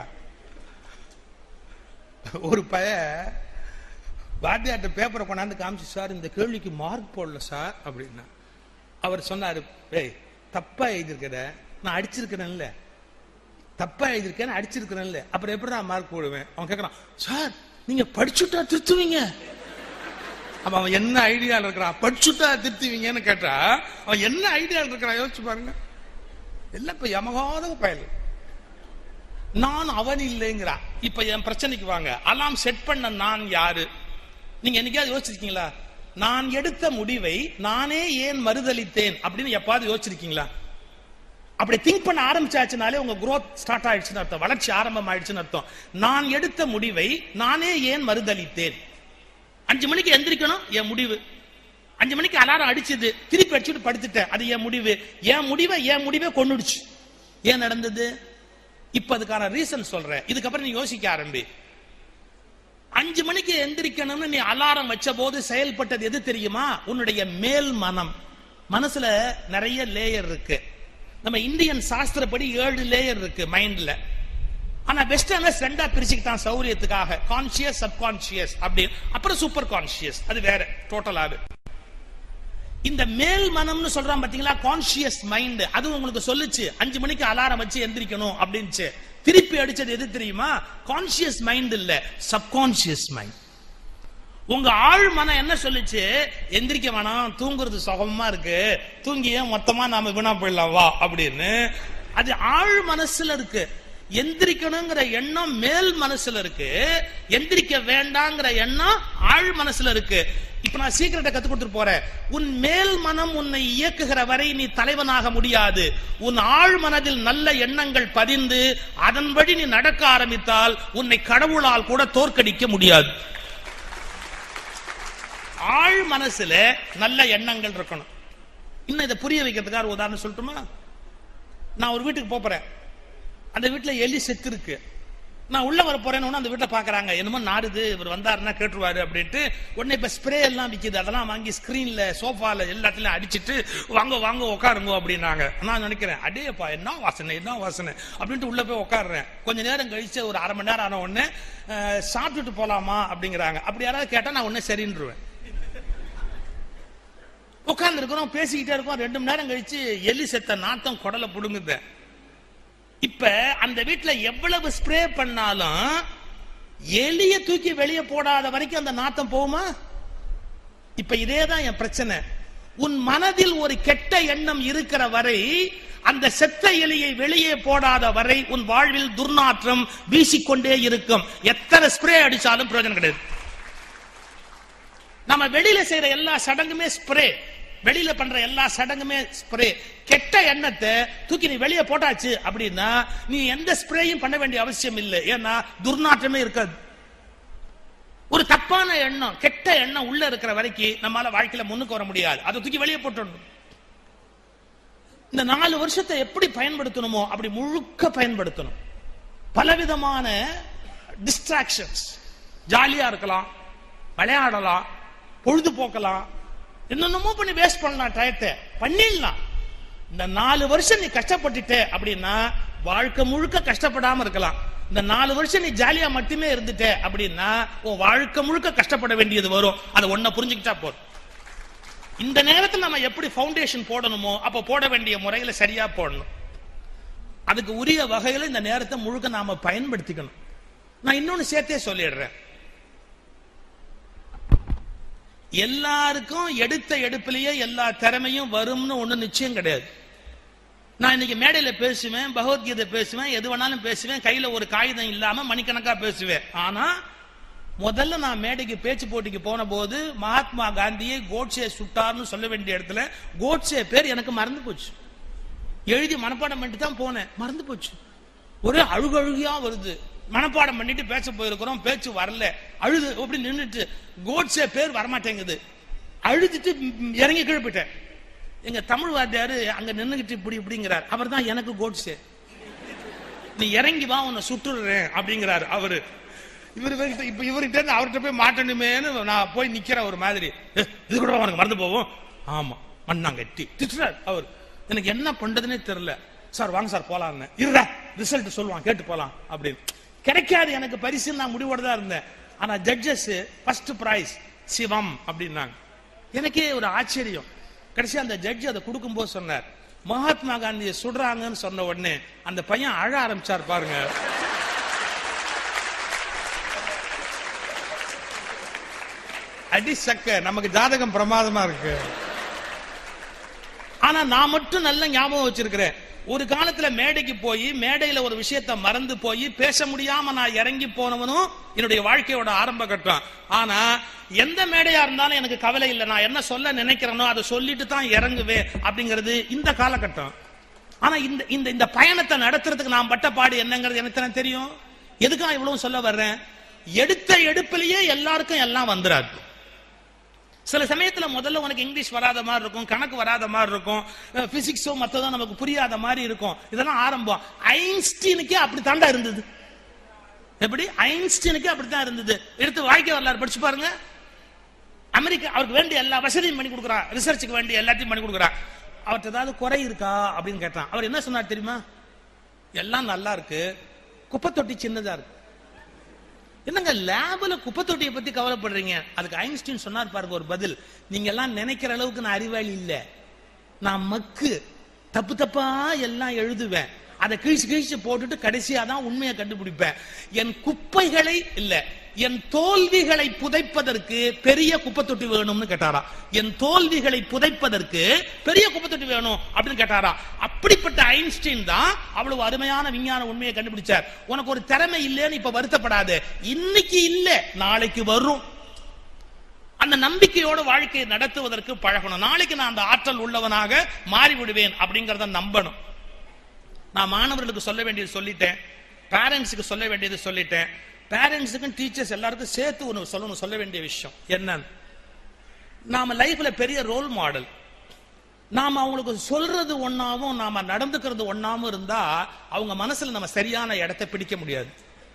ஒரு பய வாத்தியார்ட்ட பேப்பரை கொண்டாந்து காமிச்சு சார் இந்த கேள்விக்கு மார்க் போடல சார் அப்படின்னா அவர் சொன்னாரு ஏய் தப்பா எழுதியிருக்கிற நான் அடிச்சிருக்கிறேன்ல தப்பா எழுதியிருக்கேன் அடிச்சிருக்கிறேன்ல அப்புறம் எப்படி நான் மார்க் போடுவேன் அவன் கேட்கறான் சார் நீங்க படிச்சுட்டா திருத்துவீங்க அப்ப அவன் என்ன ஐடியால இருக்கிறான் படிச்சுட்டா திருத்துவீங்கன்னு கேட்டா அவன் என்ன ஐடியால இருக்கிறான் யோசிச்சு பாருங்க எல்லாம் இப்ப யமகாத பயல் நான் அவன் இல்லைங்கிறா இப்ப என் பிரச்சனைக்கு வாங்க அலாம் செட் பண்ண நான் யாரு நீங்க என்னைக்காவது யோசிச்சிருக்கீங்களா நான் எடுத்த முடிவை நானே ஏன் மறுதளித்தேன் அப்படின்னு எப்பாவது யோசிச்சிருக்கீங்களா அப்படி திங்க் பண்ண ஆரம்பிச்சாச்சுனாலே உங்க growth ஸ்டார்ட் ஆயிடுச்சுன்னு அர்த்தம் வளர்ச்சி ஆரம்பம் ஆயிடுச்சுன்னு அர்த்தம் நான் எடுத்த முடிவை நானே ஏன் மறுதளித்தேன் அஞ்சு மணிக்கு எந்திரிக்கணும் என் முடிவு அஞ்சு மணிக்கு அலாரம் அடிச்சது திருப்பி அடிச்சுட்டு படுத்துட்டேன் அது என் முடிவு என் முடிவை என் முடிவே கொண்டுடுச்சு ஏன் நடந்தது இப்ப அதுக்கான ரீசன் சொல்றேன் இதுக்கப்புறம் நீ யோசிக்க ஆரம்பி அஞ்சு மணிக்கு எந்திரிக்கணும்னு நீ அலாரம் வச்ச போது செயல்பட்டது எது தெரியுமா உன்னுடைய மேல் மனம் மனசுல நிறைய லேயர் இருக்கு நம்ம இந்தியன் சாஸ்திரப்படி ஏழு லேயர் இருக்கு மைண்ட்ல ஆனா வெஸ்டர்ன்ல ரெண்டா பிரிச்சுக்கிட்டான் சௌரியத்துக்காக கான்சியஸ் சப்கான்சியஸ் அப்படி அப்புறம் சூப்பர் கான்சியஸ் அது வேற டோட்டலாவே இந்த மேல் மனம்னு சொல்றான் பாத்தீங்களா கான்சியஸ் மைண்ட் அது உங்களுக்கு சொல்லுச்சு அஞ்சு மணிக்கு அலாரம் வச்சு எந்திரிக்கணும் அப்படின்ச்சு திருப்பி அடிச்சது எது தெரியுமா கான்சியஸ் மைண்ட் இல்ல சப்கான்சியஸ் மைண்ட் உங்க ஆழ் மனம் என்ன சொல்லுச்சு எந்திரிக்க வேணாம் தூங்குறது சுகமா இருக்கு தூங்கிய மொத்தமா நாம வீணா போயிடலாம் வா அப்படின்னு அது ஆழ் மனசுல இருக்கு எந்திரிக்கணுங்கிற எண்ணம் மேல் மனசுல இருக்கு எந்திரிக்க வேண்டாங்கிற எண்ணம் ஆழ் மனசுல இருக்கு இப்ப நான் சீக்கிரட்டை கத்து கொடுத்துட்டு போறேன் உன் மேல் மனம் உன்னை இயக்குகிற வரை நீ தலைவனாக முடியாது உன் ஆழ் மனதில் நல்ல எண்ணங்கள் பதிந்து அதன்படி நீ நடக்க ஆரம்பித்தால் உன்னை கடவுளால் கூட தோற்கடிக்க முடியாது ஆழ் மனசுல நல்ல எண்ணங்கள் இருக்கணும் இன்னும் இதை புரிய வைக்கிறதுக்காக ஒரு உதாரணம் சொல்லட்டுமா நான் ஒரு வீட்டுக்கு போப் போறேன் அந்த வீட்டுல எலி செத்து இருக்கு நான் உள்ள வர போறேன்னு அந்த வீட்டுல பாக்குறாங்க என்னமோ நாடுது இவர் வந்தாருன்னா கேட்டுருவாரு அப்படின்ட்டு உடனே இப்ப ஸ்ப்ரே எல்லாம் விக்குது அதெல்லாம் வாங்கி ஸ்கிரீன்ல சோஃபால எல்லாத்துலயும் அடிச்சிட்டு வாங்க வாங்க உட்காருங்க அப்படின்னாங்க நான் நினைக்கிறேன் அடேப்பா என்ன வாசனை என்ன வாசனை அப்படின்ட்டு உள்ள போய் உட்காடுறேன் கொஞ்ச நேரம் கழிச்சு ஒரு அரை மணி நேரம் ஆன உடனே அஹ், சாப்பிட்டுட்டு போலாமா அப்படிங்கிறாங்க அப்படி யாராவது கேட்டா நான் உடனே சரின்றுவேன் உட்கார்ந்து இருக்கிறோம் பேசிக்கிட்டே இருக்கோம் ரெண்டு மணி நேரம் கழிச்சு எலி செத்த நாத்தம் குடலை புடுங்குது இப்ப அந்த வீட்டுல எவ்வளவு ஸ்ப்ரே பண்ணாலும் எலிய தூக்கி வெளியே போடாத வரைக்கும் அந்த நாத்தம் போகுமா இப்ப இதேதான் என் பிரச்சனை உன் மனதில் ஒரு கெட்ட எண்ணம் இருக்கிற வரை அந்த செத்த எலியை வெளியே போடாத வரை உன் வாழ்வில் துர்நாற்றம் வீசிக்கொண்டே இருக்கும் எத்தனை ஸ்ப்ரே அடிச்சாலும் பிரயோஜனம் கிடையாது நம்ம வெளியில செய்யற எல்லா சடங்குமே ஸ்ப்ரே வெளியில பண்ற எல்லா சடங்குமே ஸ்ப்ரே கெட்ட எண்ணத்தை தூக்கி நீ வெளியே போட்டாச்சு அப்படின்னா நீ எந்த ஸ்ப்ரேயும் பண்ண வேண்டிய அவசியம் இல்லை ஏன்னா துர்நாற்றமே இருக்காது ஒரு தப்பான எண்ணம் கெட்ட எண்ணம் உள்ள இருக்கிற வரைக்கும் நம்மால வாழ்க்கையில முன்னுக்கு வர முடியாது அதை தூக்கி வெளியே போட்டுடணும் இந்த நாலு வருஷத்தை எப்படி பயன்படுத்தணுமோ அப்படி முழுக்க பயன்படுத்தணும் பலவிதமான டிஸ்ட்ராக்ஷன்ஸ் ஜாலியா இருக்கலாம் விளையாடலாம் பொழுதுபோக்கலாம் என்னென்னமோ பண்ணி வேஸ்ட் பண்ணலாம் டயத்தை பண்ணிடலாம் இந்த நாலு வருஷம் நீ கஷ்டப்பட்டுட்ட அப்படின்னா வாழ்க்கை முழுக்க கஷ்டப்படாம இருக்கலாம் இந்த நாலு வருஷம் நீ ஜாலியா மட்டுமே இருந்துட்ட அப்படின்னா உன் வாழ்க்கை முழுக்க கஷ்டப்பட வேண்டியது வரும் அதை ஒன்ன புரிஞ்சுக்கிட்டா போதும் இந்த நேரத்தில் நம்ம எப்படி ஃபவுண்டேஷன் போடணுமோ அப்ப போட வேண்டிய முறையில சரியா போடணும் அதுக்கு உரிய வகையில இந்த நேரத்தை முழுக்க நாம பயன்படுத்திக்கணும் நான் இன்னொன்னு சேர்த்தே சொல்லிடுறேன் எல்லாருக்கும் எடுத்த எடுப்பிலேயே எல்லா திறமையும் வரும்னு ஒண்ணு நிச்சயம் கிடையாது நான் இன்னைக்கு மேடையில பேசுவேன் பகவத்கீதை பேசுவேன் எது வேணாலும் பேசுவேன் கையில ஒரு காகிதம் இல்லாம மணிக்கணக்கா பேசுவேன் ஆனா முதல்ல நான் மேடைக்கு பேச்சு போட்டிக்கு போன போது மகாத்மா காந்தியை கோட்சே சுட்டார்னு சொல்ல வேண்டிய இடத்துல கோட்சே பேர் எனக்கு மறந்து போச்சு எழுதி மனப்பாடம் பண்ணிட்டு தான் போனேன் மறந்து போச்சு ஒரே அழுகழுகியா வருது மனப்பாடம் பண்ணிட்டு பேச போயிருக்கிறோம் பேச்சு வரல அழுது அப்படி நின்னுட்டு கோட்ஸே பேர் வரமாட்டேங்குது அழுதுட்டு ம், இறங்கி கீழே போயிட்டேன் எங்க தமிழ் வாத்தியாரு அங்க நின்னுகிட்டு இப்படி இப்படிங்கிறார் அவர் தான் எனக்கு கோட்ஸே நீ இறங்கி வா உன்னை சுட்டுறேன் அப்படிங்கிறாரு அவரு இவர் இப்ப இவர்கிட்ட இருந்து அவர்கிட்ட போய் மாட்டணுமேன்னு நான் போய் நிக்கிறேன் ஒரு மாதிரி "ஏ, இது கூட உனக்கு மறந்து போவோம் ஆமா மண்ணாங்கட்டி திட்டுறாரு அவர் எனக்கு என்ன பண்றதுனே தெரியல சார் வாங்க சார் போலாம்னு இருடா ரிசல்ட் சொல்லுவான் கேட்டு போலாம் அப்படின்னு கிடைக்காது எனக்கு பரிசு நான் முடிவோட தான் இருந்தேன் ஆனா ஜட்ஜஸ் ஃபர்ஸ்ட் பிரைஸ் சிவம் அப்படின்னாங்க எனக்கே ஒரு ஆச்சரியம் கடைசி அந்த ஜட்ஜ் அதை கொடுக்கும்போது சொன்னார் மகாத்மா காந்தியை சுடுறாங்கன்னு சொன்ன உடனே அந்த பையன் அழ ஆரம்பிச்சார் பாருங்க அடி சக்க நமக்கு ஜாதகம் பிரமாதமா இருக்கு ஆனா நான் மட்டும் நல்ல ஞாபகம் வச்சிருக்கிறேன் ஒரு காலத்துல மேடைக்கு போய் மேடையில ஒரு விஷயத்த மறந்து போய் பேச முடியாம நான் இறங்கி போனவனும் என்னுடைய வாழ்க்கையோட ஆரம்ப கட்டம் ஆனா எந்த மேடையா இருந்தாலும் எனக்கு கவலை இல்லை நான் என்ன சொல்ல நினைக்கிறேனோ அதை சொல்லிட்டு தான் இறங்குவேன் அப்படிங்கிறது இந்த காலகட்டம் ஆனா இந்த இந்த இந்த பயணத்தை நடத்துறதுக்கு நான் பட்ட பாடு என்னங்கிறது எனக்கு தானே தெரியும் எதுக்காக இவ்வளவு சொல்ல வர்றேன் எடுத்த எடுப்பிலேயே எல்லாருக்கும் எல்லாம் வந்துராது சில சமயத்துல முதல்ல உனக்கு இங்கிலீஷ் வராத மாதிரி இருக்கும் கணக்கு வராத மாதிரி இருக்கும் பிசிக்ஸோ மத்ததோ நமக்கு புரியாத மாதிரி இருக்கும் இதெல்லாம் ஆரம்பம் ஐன்ஸ்டீனுக்கே அப்படி தாண்டா இருந்தது எப்படி ஐன்ஸ்டீனுக்கே அப்படித்தான் இருந்தது எடுத்து வாழ்க்கை வரலாறு படிச்சு பாருங்க அமெரிக்கா அவருக்கு வேண்டிய எல்லா வசதியும் பண்ணி கொடுக்குறான் ரிசர்ச்சுக்கு வேண்டிய எல்லாத்தையும் பண்ணி கொடுக்குறான் அவர்கிட்ட ஏதாவது குறை இருக்கா அப்படின்னு கேட்டான் அவர் என்ன சொன்னார் தெரியுமா எல்லாம் நல்லா இருக்கு குப்பை தொட்டி சின்னதா இருக்கு என்னங்க லேப்ல குப்பை தொட்டியை பத்தி கவலைப்படுறீங்க அதுக்கு ஐன்ஸ்டீன் சொன்னார் பாருங்க ஒரு பதில் நீங்க எல்லாம் நினைக்கிற அளவுக்கு நான் அறிவாளி இல்ல நான் மக்கு தப்பு தப்பா எல்லாம் எழுதுவேன் அதை கிழிச்சு கிழிச்சு போட்டுட்டு கடைசியா தான் உண்மையை கண்டுபிடிப்பேன் என் குப்பைகளை இல்ல என் தோல்விகளை புதைப்பதற்கு பெரிய குப்பை தொட்டி வேணும்னு கேட்டாரா என் தோல்விகளை புதைப்பதற்கு பெரிய குப்பை தொட்டி வேணும் அப்படின்னு கேட்டாரா அப்படிப்பட்ட ஐன்ஸ்டீன் தான் அவ்வளவு அருமையான விஞ்ஞான உண்மையை கண்டுபிடிச்சார் உனக்கு ஒரு திறமை இல்லைன்னு இப்ப வருத்தப்படாது இன்னைக்கு இல்ல நாளைக்கு வரும் அந்த நம்பிக்கையோட வாழ்க்கையை நடத்துவதற்கு பழகணும் நாளைக்கு நான் அந்த ஆற்றல் உள்ளவனாக மாறி விடுவேன் அப்படிங்கறத நம்பணும் நான் மாணவர்களுக்கு சொல்ல வேண்டியது சொல்லிட்டேன் பேரண்ட்ஸுக்கு சொல்ல வேண்டியது சொல்லிட்டேன் பேரண்ட்ஸுக்கும் டீச்சர்ஸ் எல்லாருக்கும் சேர்த்து ஒன்று சொல்லணும் சொல்ல வேண்டிய விஷயம் என்னன்னு நாம லைஃப்ல பெரிய ரோல் மாடல் நாம அவங்களுக்கு சொல்றது ஒண்ணாவும் நாம நடந்துக்கிறது ஒண்ணாவும் இருந்தா அவங்க மனசுல நம்ம சரியான இடத்தை பிடிக்க முடியாது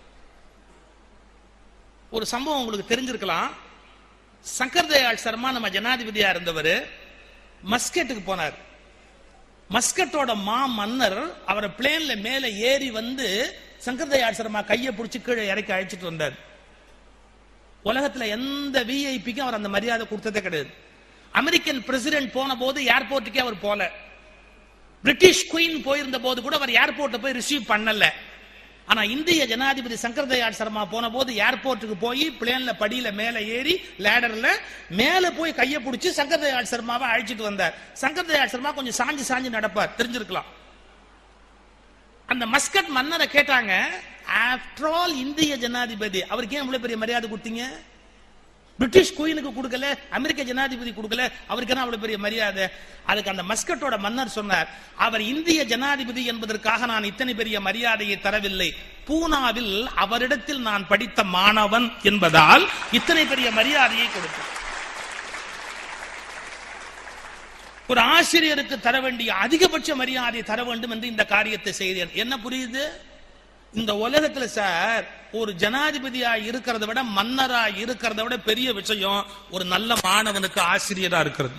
ஒரு சம்பவம் உங்களுக்கு தெரிஞ்சிருக்கலாம் சங்கர் தயாள் சர்மா நம்ம ஜனாதிபதியா இருந்தவர் மஸ்கெட்டுக்கு போனார் மஸ்கட்டோட மா மன்னர் அவரை பிளேன்ல மேல ஏறி வந்து சங்கர் தயாள் சர்மா கையை பிடிச்சு கீழே இறக்கி அழைச்சிட்டு வந்தார் உலகத்துல எந்த விஐபிக்கும் அவர் அந்த மரியாதை கொடுத்ததே கிடையாது அமெரிக்கன் பிரசிடென்ட் போன போது ஏர்போர்ட்டுக்கே அவர் போல பிரிட்டிஷ் குயின் போயிருந்த போது கூட அவர் ஏர்போர்ட்டை போய் ரிசீவ் பண்ணல ஆனா இந்திய ஜனாதிபதி சங்கர் தயாள் சர்மா போன போது ஏர்போர்ட்டுக்கு போய் பிளேன்ல படியில மேல ஏறி லேடர்ல மேல போய் கைய பிடிச்சு சங்கர் தயாள் சர்மாவை அழைச்சிட்டு வந்தார் சங்கர் தயாள் சர்மா கொஞ்சம் சாஞ்சு சாஞ்சு நடப்பார் தெரிஞ்சிருக்கலாம் அந்த மஸ்கட் மன்னரை கேட்டாங்க ஆஃப்டர் ஆல் இந்திய ஜனாதிபதி அவருக்கு ஏன் இவ்வளவு பெரிய மரியாதை கொடுத்தீங்க பிரிட்டிஷ் குயினுக்கு கொடுக்கல அமெரிக்க ஜனாதிபதி கொடுக்கல அவருக்கு என்ன அவ்வளவு பெரிய மரியாதை அதுக்கு அந்த மஸ்கட்டோட மன்னர் சொன்னார் அவர் இந்திய ஜனாதிபதி என்பதற்காக நான் இத்தனை பெரிய மரியாதையை தரவில்லை பூனாவில் அவரிடத்தில் நான் படித்த மாணவன் என்பதால் இத்தனை பெரிய மரியாதையை கொடுத்தேன் ஒரு ஆசிரியருக்கு தர வேண்டிய அதிகபட்ச மரியாதை தர வேண்டும் என்று இந்த காரியத்தை செய்தேன் என்ன புரியுது இந்த உலகத்துல சார் ஒரு ஜனாதிபதியா இருக்கிறத விட மன்னரா இருக்கிறத விட பெரிய விஷயம் ஒரு நல்ல மாணவனுக்கு ஆசிரியரா இருக்கிறது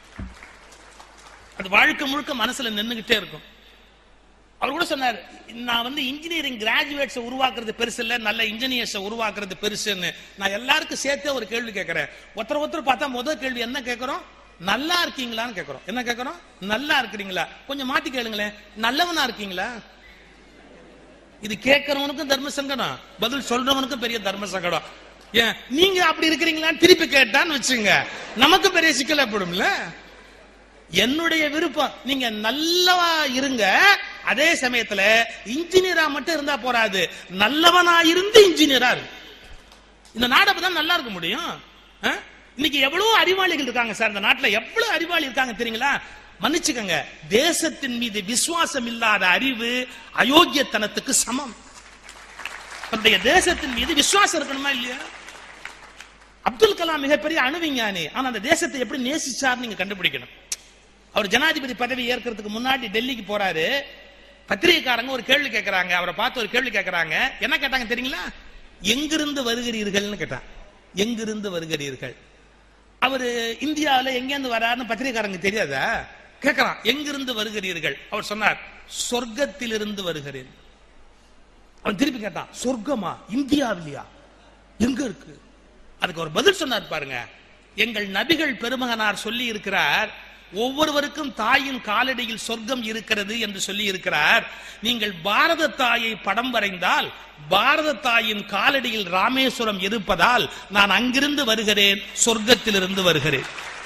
அது வாழ்க்கை முழுக்க மனசுல நின்னுகிட்டே இருக்கும் அவர் கூட சொன்னார் நான் வந்து இன்ஜினியரிங் கிராஜுவேட்ஸ் உருவாக்குறது பெருசு இல்ல நல்ல இன்ஜினியர்ஸ் உருவாக்குறது பெருசுன்னு நான் எல்லாருக்கும் சேர்த்தே ஒரு கேள்வி கேட்கிறேன் ஒருத்தர் ஒருத்தர் பார்த்தா முதல் கேள்வி என்ன கேட்கிறோம் நல்லா இருக்கீங்களான்னு கேட்கிறோம் என்ன கேட்கிறோம் நல்லா இருக்கிறீங்களா கொஞ்சம் மாத்தி கேளுங்களேன் நல்லவனா இருக்கீங்களா இது கேட்கறவனுக்கும் தர்ம சங்கடம் பதில் சொல்றவனுக்கும் பெரிய தர்ம சங்கடம் ஏன் நீங்க அப்படி இருக்கிறீங்களான்னு திருப்பி கேட்டான்னு வச்சுங்க நமக்கு பெரிய சிக்கல் ஏற்படும்ல என்னுடைய விருப்பம் நீங்க நல்லவா இருங்க அதே சமயத்துல இன்ஜினியரா மட்டும் இருந்தா போறாது நல்லவனா இருந்து இன்ஜினியரா இருக்கு இந்த நாடு அப்பதான் நல்லா இருக்க முடியும் ஆ? இன்னைக்கு எவ்வளவு அறிவாளிகள் இருக்காங்க சார் இந்த நாட்டுல எவ்வளவு அறிவாளி இருக்காங்க தெரியுங்களா மன்னிச்சுக்கங்க தேசத்தின் மீது விசுவாசம் இல்லாத அறிவு அயோக்கியத்தனத்துக்கு சமம் தன்னுடைய தேசத்தின் மீது விசுவாசம் இருக்கணுமா இல்லையா அப்துல் கலாம் மிகப்பெரிய அணு விஞ்ஞானி ஆனா அந்த தேசத்தை எப்படி நேசிச்சார் நீங்க கண்டுபிடிக்கணும் அவர் ஜனாதிபதி பதவி ஏற்கிறதுக்கு முன்னாடி டெல்லிக்கு போறாரு பத்திரிகைக்காரங்க ஒரு கேள்வி கேட்கறாங்க அவரை பார்த்து ஒரு கேள்வி கேட்கறாங்க என்ன கேட்டாங்க தெரியுங்களா எங்கிருந்து வருகிறீர்கள்னு கேட்டான் எங்கிருந்து வருகிறீர்கள் அவரு இந்தியாவில எங்கேருந்து வராருன்னு பத்திரிகைக்காரங்க தெரியாதா கேட்கறான் எங்கிருந்து வருகிறீர்கள் அவர் சொன்னார் சொர்க்கத்திலிருந்து வருகிறேன் அவன் திருப்பி கேட்டான் சொர்க்கமா இந்தியாவிலையா எங்க இருக்கு அதுக்கு ஒரு பதில் சொன்னார் பாருங்க எங்கள் நபிகள் பெருமகனார் சொல்லி இருக்கிறார் ஒவ்வொருவருக்கும் தாயின் காலடியில் சொர்க்கம் இருக்கிறது என்று சொல்லி இருக்கிறார் நீங்கள் பாரத தாயை படம் வரைந்தால் பாரத தாயின் காலடியில் ராமேஸ்வரம் இருப்பதால் நான் அங்கிருந்து வருகிறேன் சொர்க்கத்திலிருந்து வருகிறேன்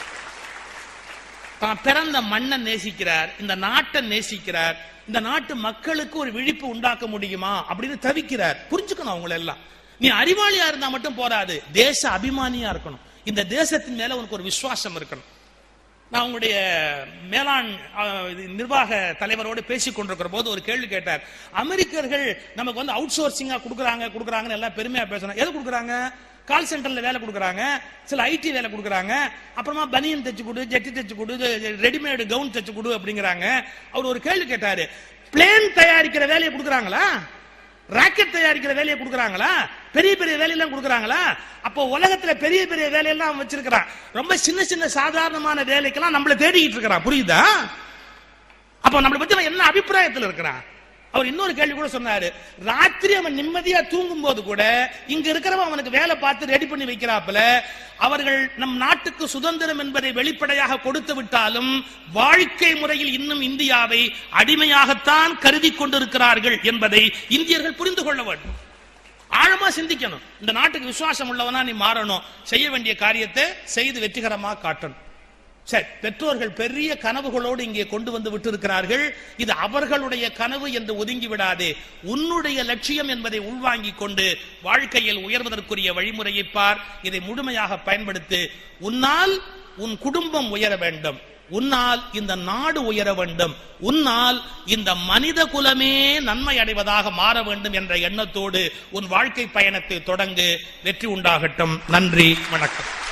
தான் பிறந்த மண்ணை நேசிக்கிறார் இந்த நாட்டை நேசிக்கிறார் இந்த நாட்டு மக்களுக்கு ஒரு விழிப்பு உண்டாக்க முடியுமா அப்படின்னு தவிக்கிறார் புரிஞ்சுக்கணும் அவங்கள எல்லாம் நீ அறிவாளியா இருந்தா மட்டும் போராது தேச அபிமானியா இருக்கணும் இந்த தேசத்தின் மேல உனக்கு ஒரு விசுவாசம் இருக்கணும் நான் உங்களுடைய மேலாண் அஹ், இது நிர்வாக தலைவரோடு பேசிக் கொண்டிருக்கிற போது ஒரு கேள்வி கேட்டார் அமெரிக்கர்கள் நமக்கு வந்து அவுட் சோர்சிங்கா கொடுக்குறாங்க கொடுக்குறாங்கன்னு எல்லாம் பெருமையா பேசணும் எது கொடுக்குறாங்க கால் சென்டர்ல வேலை கொடுக்குறாங்க சில ஐடி வேலை கொடுக்குறாங்க அப்புறமா பனியன் தைச்சு கொடு ஜெட்டி தைச்சு கொடு ரெடிமேடு கவுன் தைச்சு கொடு அப்படிங்கிறாங்க அவர் ஒரு கேள்வி கேட்டாரு பிளேன் தயாரிக்கிற வேலையை கொடுக்குறாங்களா ராக்கெட் தயாரிக்கிற வேலையை கொடுக்குறாங்களா பெரிய பெரிய வேலையெல்லாம் கொடுக்குறாங்களா அப்போ உலகத்துல பெரிய பெரிய வேலையெல்லாம் அவன் வச்சிருக்கிறான் ரொம்ப சின்ன சின்ன சாதாரணமான வேலைக்கெல்லாம் நம்மள தேடிக்கிட்டு இருக்கிறான் புரியுதா அப்போ நம்மளை பத்தி அவன் என்ன அபிப்பிராயத்தில் இருக்கிறான் அவர் இன்னொரு கேள்வி கூட சொன்னாரு ராத்திரி அவன் நிம்மதியா தூங்கும் போது கூட இங்க இருக்கிறவன் அவனுக்கு வேலை பார்த்து ரெடி பண்ணி வைக்கிறாப்புல அவர்கள் நம் நாட்டுக்கு சுதந்திரம் என்பதை வெளிப்படையாக கொடுத்து விட்டாலும் வாழ்க்கை முறையில் இன்னும் இந்தியாவை அடிமையாகத்தான் கருதி கொண்டிருக்கிறார்கள் என்பதை இந்தியர்கள் புரிந்து கொள்ள வேண்டும் ஆழமா சிந்திக்கணும் இந்த நாட்டுக்கு விசுவாசம் உள்ளவனா நீ மாறணும் செய்ய வேண்டிய காரியத்தை செய்து வெற்றிகரமா காட்டணும் சரி பெற்றோர்கள் பெரிய கனவுகளோடு இங்கே கொண்டு வந்து விட்டிருக்கிறார்கள் இது அவர்களுடைய கனவு என்று ஒதுங்கி விடாதே உன்னுடைய லட்சியம் என்பதை உள்வாங்கிக் கொண்டு வாழ்க்கையில் உயர்வதற்குரிய வழிமுறையை பார் இதை முழுமையாக பயன்படுத்து உன்னால் உன் குடும்பம் உயர வேண்டும் உன்னால் இந்த நாடு உயர வேண்டும் உன்னால் இந்த மனித குலமே நன்மை அடைவதாக மாற வேண்டும் என்ற எண்ணத்தோடு உன் வாழ்க்கை பயணத்தை தொடங்கு வெற்றி உண்டாகட்டும் நன்றி வணக்கம்